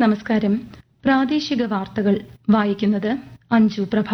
നമസ്കാരം പ്രാദേശിക വാർത്തകൾ വായിക്കുന്നത് അഞ്ജു പ്രഭ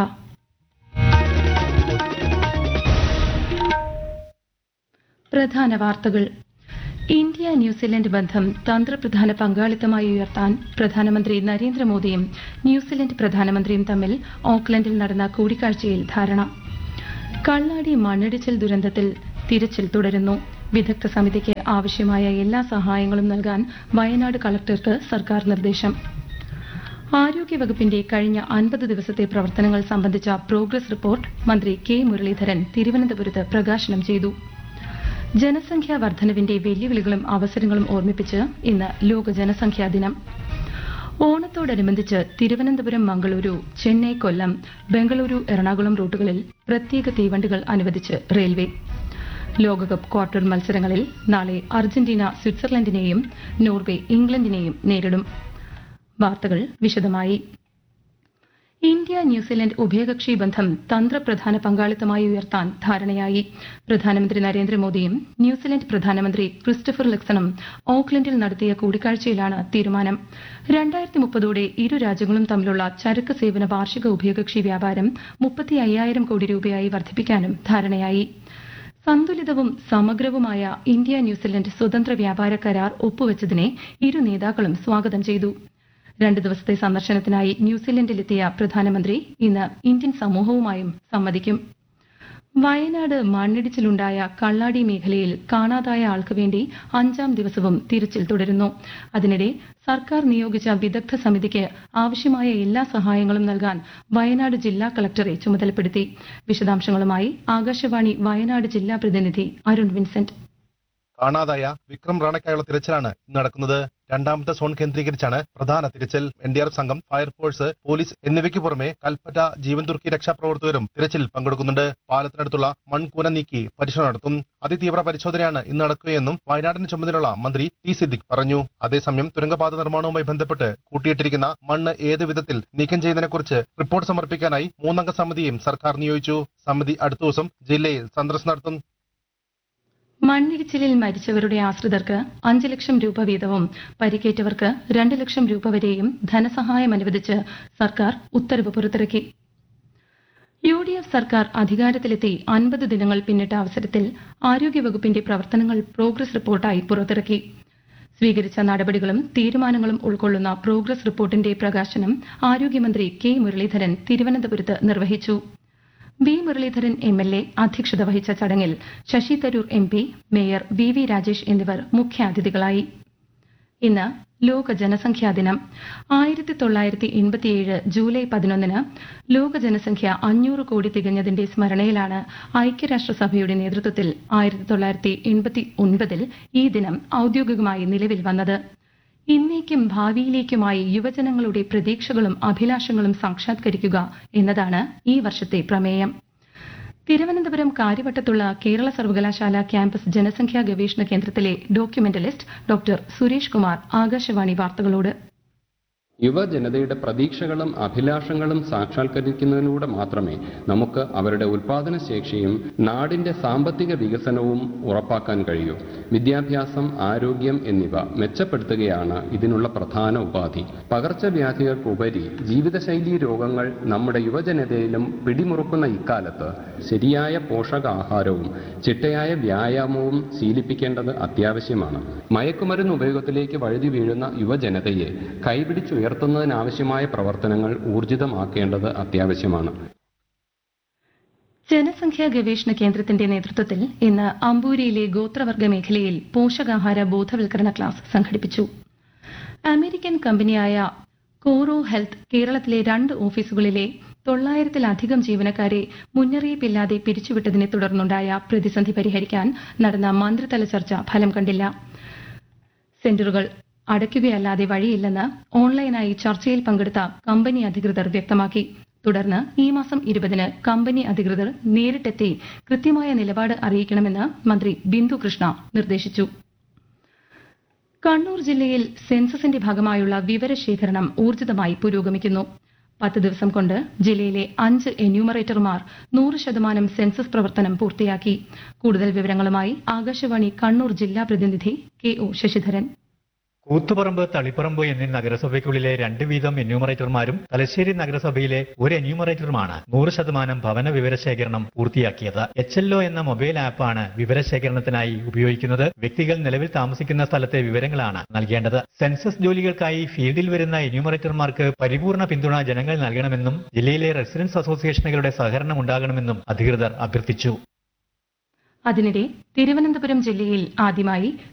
പ്രധാന വാർത്തകൾ ഇന്ത്യ ന്യൂസിലൻഡ് ബന്ധം തന്ത്രപ്രധാന പങ്കാളിത്തമായി ഉയർത്താൻ പ്രധാനമന്ത്രി നരേന്ദ്രമോദിയും ന്യൂസിലൻഡ് പ്രധാനമന്ത്രിയും തമ്മിൽ ഓക്ലൻഡിൽ നടന്ന കൂടിക്കാഴ്ചയിൽ ധാരണ കള്ളാടി മണ്ണിടിച്ചിൽ ദുരന്തത്തിൽ തിരച്ചിൽ തുടരുന്നു വിദഗ്ധ സമിതിക്ക് ആവശ്യമായ എല്ലാ സഹായങ്ങളും നൽകാൻ വയനാട് കളക്ടർക്ക് സർക്കാർ നിർദ്ദേശം ആരോഗ്യവകുപ്പിന്റെ കഴിഞ്ഞ അൻപത് ദിവസത്തെ പ്രവർത്തനങ്ങൾ സംബന്ധിച്ച പ്രോഗ്രസ് റിപ്പോർട്ട് മന്ത്രി കെ മുരളീധരൻ തിരുവനന്തപുരത്ത് പ്രകാശനം ചെയ്തു ജനസംഖ്യാ വർധനവിന്റെ വെല്ലുവിളികളും അവസരങ്ങളും ഓർമ്മിപ്പിച്ച് ഇന്ന് ലോക ജനസംഖ്യാ ദിനം ഓണത്തോടനുബന്ധിച്ച് തിരുവനന്തപുരം മംഗളൂരു ചെന്നൈ കൊല്ലം ബംഗളൂരു എറണാകുളം റൂട്ടുകളിൽ പ്രത്യേക തീവണ്ടികൾ അനുവദിച്ച് റെയിൽവേ ലോകകപ്പ് ക്വാർട്ടർ മത്സരങ്ങളിൽ നാളെ അർജന്റീന സ്വിറ്റ്സർലൻഡിനെയും നോർവെ ഇംഗ്ലണ്ടിനെയും നേരിടും വാർത്തകൾ വിശദമായി ഇന്ത്യ ന്യൂസിലൻഡ് ഉഭയകക്ഷി ബന്ധം തന്ത്രപ്രധാന പങ്കാളിത്തമായി ഉയർത്താൻ ധാരണയായി പ്രധാനമന്ത്രി നരേന്ദ്രമോദിയും ന്യൂസിലൻഡ് പ്രധാനമന്ത്രി ക്രിസ്റ്റഫർ ലക്സണും ഓക്ലൻഡിൽ നടത്തിയ കൂടിക്കാഴ്ചയിലാണ് തീരുമാനം രണ്ടായിരത്തി മുപ്പതോടെ ഇരു രാജ്യങ്ങളും തമ്മിലുള്ള ചരക്ക് സേവന വാർഷിക ഉഭയകക്ഷി വ്യാപാരം മുപ്പത്തി അയ്യായിരം കോടി രൂപയായി വർദ്ധിപ്പിക്കാനും ധാരണയായി സന്തുലിതവും സമഗ്രവുമായ ഇന്ത്യ ന്യൂസിലൻഡ് സ്വതന്ത്ര വ്യാപാര കരാർ ഒപ്പുവച്ചതിനെ ഇരു നേതാക്കളും സ്വാഗതം ചെയ്തു രണ്ട് ദിവസത്തെ സന്ദർശനത്തിനായി ന്യൂസിലൻഡിലെത്തിയ പ്രധാനമന്ത്രി ഇന്ന് ഇന്ത്യൻ സമൂഹവുമായും സംവദിക്കും വയനാട് മണ്ണിടിച്ചിലുണ്ടായ കള്ളാടി മേഖലയിൽ കാണാതായ ആൾക്ക് വേണ്ടി അഞ്ചാം ദിവസവും തിരച്ചിൽ തുടരുന്നു അതിനിടെ സർക്കാർ നിയോഗിച്ച വിദഗ്ധ സമിതിക്ക് ആവശ്യമായ എല്ലാ സഹായങ്ങളും നൽകാൻ വയനാട് ജില്ലാ കളക്ടറെ ചുമതലപ്പെടുത്തി വിശദാംശങ്ങളുമായി ആകാശവാണി വയനാട് ജില്ലാ പ്രതിനിധി അരുൺ വിൻസെന്റ് കാണാതായ വിക്രം റാണയ്ക്കായുള്ള തിരച്ചിലാണ് ഇന്ന് നടക്കുന്നത് രണ്ടാമത്തെ സോൺ കേന്ദ്രീകരിച്ചാണ് പ്രധാന തിരച്ചിൽ എൻ ഡി ആർ എഫ് സംഘം ഫയർഫോഴ്സ് പോലീസ് എന്നിവയ്ക്ക് പുറമെ കൽപ്പറ്റ ജീവൻ തുർക്കി രക്ഷാപ്രവർത്തകരും തിരച്ചിൽ പങ്കെടുക്കുന്നുണ്ട് പാലത്തിനടുത്തുള്ള മൺകൂന നീക്കി പരിശോധന നടത്തും അതിതീവ്ര പരിശോധനയാണ് ഇന്ന് നടക്കുകയെന്നും വയനാടിന് ചുമതലയുള്ള മന്ത്രി ടി സിദ്ദിഖ് പറഞ്ഞു അതേസമയം തുരങ്കപാത നിർമ്മാണവുമായി ബന്ധപ്പെട്ട് കൂട്ടിയിട്ടിരിക്കുന്ന മണ്ണ് ഏത് വിധത്തിൽ നീക്കം ചെയ്യുന്നതിനെക്കുറിച്ച് റിപ്പോർട്ട് സമർപ്പിക്കാനായി മൂന്നംഗ സമിതിയും സർക്കാർ നിയോഗിച്ചു സമിതി അടുത്ത ദിവസം ജില്ലയിൽ സന്ദർശനം നടത്തും മണ്ണിടിച്ചിലിൽ മരിച്ചവരുടെ ആശ്രിതർക്ക് അഞ്ച് ലക്ഷം രൂപ വീതവും പരിക്കേറ്റവർക്ക് രണ്ട് ലക്ഷം രൂപ വരെയും ധനസഹായം അനുവദിച്ച് സർക്കാർ ഉത്തരവ് പുറത്തിറക്കി യു ഡി എഫ് സർക്കാർ അധികാരത്തിലെത്തി അൻപത് ദിനങ്ങൾ പിന്നിട്ട അവസരത്തിൽ ആരോഗ്യവകുപ്പിന്റെ പ്രവർത്തനങ്ങൾ പ്രോഗ്രസ് റിപ്പോർട്ടായി പുറത്തിറക്കി സ്വീകരിച്ച നടപടികളും തീരുമാനങ്ങളും ഉൾക്കൊള്ളുന്ന പ്രോഗ്രസ് റിപ്പോർട്ടിന്റെ പ്രകാശനം ആരോഗ്യമന്ത്രി കെ മുരളീധരൻ തിരുവനന്തപുരത്ത് നിർവഹിച്ചു B Muraleedharan M L A അധ്യക്ഷത വഹിച്ച ചടങ്ങിൽ Shashi Tharoor M P mayor V V Rajesh എന്നിവർ മുഖ്യാതിഥികളായി ഇന്ന് ലോക ജനസംഖ്യാ ദിനം ആയിരത്തി തൊള്ളായിരത്തി എൺപത്തിയേഴ് ജൂലൈ പതിനൊന്നിന് ലോക ജനസംഖ്യ അഞ്ഞൂറ് കോടി തികഞ്ഞതിന്റെ സ്മരണയിലാണ് ഐക്യരാഷ്ട്രസഭയുടെ നേതൃത്വത്തിൽ ആയിരത്തി തൊള്ളായിരത്തി എൺപത്തി ഒൻപതിൽ ഈ ദിനം ഔദ്യോഗികമായി നിലവിൽ വന്നത് ഇന്നേക്കും ഭാവിയിലേക്കുമായി യുവജനങ്ങളുടെ പ്രതീക്ഷകളും അഭിലാഷങ്ങളും സാക്ഷാത്കരിക്കുക എന്നതാണ് ഈ വർഷത്തെ പ്രമേയം തിരുവനന്തപുരം കാര്യവട്ടത്തുള്ള കേരള സർവകലാശാല ക്യാമ്പസ് ജനസംഖ്യാ ഗവേഷണ കേന്ദ്രത്തിലെ ഡോക്യുമെന്റലിസ്റ്റ് ഡോക്ടർ സുരേഷ് കുമാർ ആകാശവാണി വാർത്തകളോട് യുവജനതയുടെ പ്രതീക്ഷകളും അഭിലാഷങ്ങളും സാക്ഷാത്കരിക്കുന്നതിലൂടെ മാത്രമേ നമുക്ക് അവരുടെ ഉൽപാദനശേഷിയും നാടിന്റെ സാമ്പത്തിക വികസനവും ഉറപ്പാക്കാൻ കഴിയൂ വിദ്യാഭ്യാസം ആരോഗ്യം എന്നിവ മെച്ചപ്പെടുത്തുകയാണ് ഇതിനുള്ള പ്രധാന ഉപാധി പകർച്ചവ്യാധികൾക്കുപരി ജീവിതശൈലീ രോഗങ്ങൾ നമ്മുടെ യുവജനതയിലും പിടിമുറുക്കുന്ന ഇക്കാലത്ത് ശരിയായ പോഷകാഹാരവും ചിട്ടയായ വ്യായാമവും ശീലിപ്പിക്കേണ്ടത് അത്യാവശ്യമാണ് മയക്കുമരുന്ന് ഉപയോഗത്തിലേക്ക് വഴുതി വീഴുന്ന യുവജനതയെ കൈപിടിച്ചുയർ ഉയർത്തുന്നതിനാവശ്യമായ പ്രവർത്തനങ്ങൾ ഊർജിതമാക്കേണ്ടത് അത്യാവശ്യമാണ് ജനസംഖ്യാ ഗവേഷണ കേന്ദ്രത്തിന്റെ നേതൃത്വത്തിൽ ഇന്ന് അമ്പൂരിയിലെ ഗോത്രവർഗ മേഖലയിൽ പോഷകാഹാര ബോധവൽക്കരണ ക്ലാസ് സംഘടിപ്പിച്ചു അമേരിക്കൻ കമ്പനിയായ കോറോ ഹെൽത്ത് കേരളത്തിലെ രണ്ട് ഓഫീസുകളിലെ തൊള്ളായിരത്തിലധികം ജീവനക്കാരെ മുന്നറിയിപ്പില്ലാതെ പിരിച്ചുവിട്ടതിനെ തുടർന്നുണ്ടായ പ്രതിസന്ധി പരിഹരിക്കാൻ നടന്ന മന്ത്രിതല ചർച്ച ഫലം കണ്ടില്ല സെന്ററുകൾ അടയ്ക്കുകയല്ലാതെ വഴിയില്ലെന്ന് ഓൺലൈനായി ചർച്ചയിൽ പങ്കെടുത്ത കമ്പനി അധികൃതർ വ്യക്തമാക്കി തുടർന്ന് ഈ മാസം ഇരുപതിന് കമ്പനി അധികൃതർ നേരിട്ടെത്തി കൃത്യമായ നിലപാട് അറിയിക്കണമെന്ന് മന്ത്രി ബിന്ദു കൃഷ്ണ നിർദ്ദേശിച്ചു കണ്ണൂർ ജില്ലയിൽ സെൻസസിന്റെ ഭാഗമായുള്ള വിവരശേഖരണം ഊർജിതമായി പുരോഗമിക്കുന്നു പത്ത് ദിവസം കൊണ്ട് ജില്ലയിലെ അഞ്ച് എന്യൂമറേറ്റർമാർ നൂറ് ശതമാനം സെൻസസ് പ്രവർത്തനം പൂർത്തിയാക്കി കൂടുതൽ വിവരങ്ങളുമായി ആകാശവാണി കണ്ണൂർ ജില്ലാ പ്രതിനിധി കെ ഒ ശശിധരൻ കൂത്തുപറമ്പ് തളിപ്പറമ്പ് എന്നീ നഗരസഭയ്ക്കുള്ളിലെ രണ്ട് വീതം എന്യൂമറേറ്റർമാരും തലശ്ശേരി നഗരസഭയിലെ ഒരു എന്യൂമറേറ്ററുമാണ് നൂറ് ശതമാനം ഭവന വിവരശേഖരണം പൂർത്തിയാക്കിയത് എച്ച് എൽ എന്ന മൊബൈൽ ആപ്പാണ് വിവരശേഖരണത്തിനായി ഉപയോഗിക്കുന്നത് വ്യക്തികൾ നിലവിൽ താമസിക്കുന്ന സ്ഥലത്തെ വിവരങ്ങളാണ് നൽകേണ്ടത് സെൻസസ് ജോലികൾക്കായി ഫീൽഡിൽ വരുന്ന എന്യൂമറേറ്റർമാർക്ക് പരിപൂർണ പിന്തുണ ജനങ്ങൾ നൽകണമെന്നും ജില്ലയിലെ റെസിഡൻസ് അസോസിയേഷനുകളുടെ സഹകരണം ഉണ്ടാകണമെന്നും അധികൃതർ അഭ്യർത്ഥിച്ചു അതിനിടെ തിരുവനന്തപുരം ജില്ലയിൽ ആദ്യമായി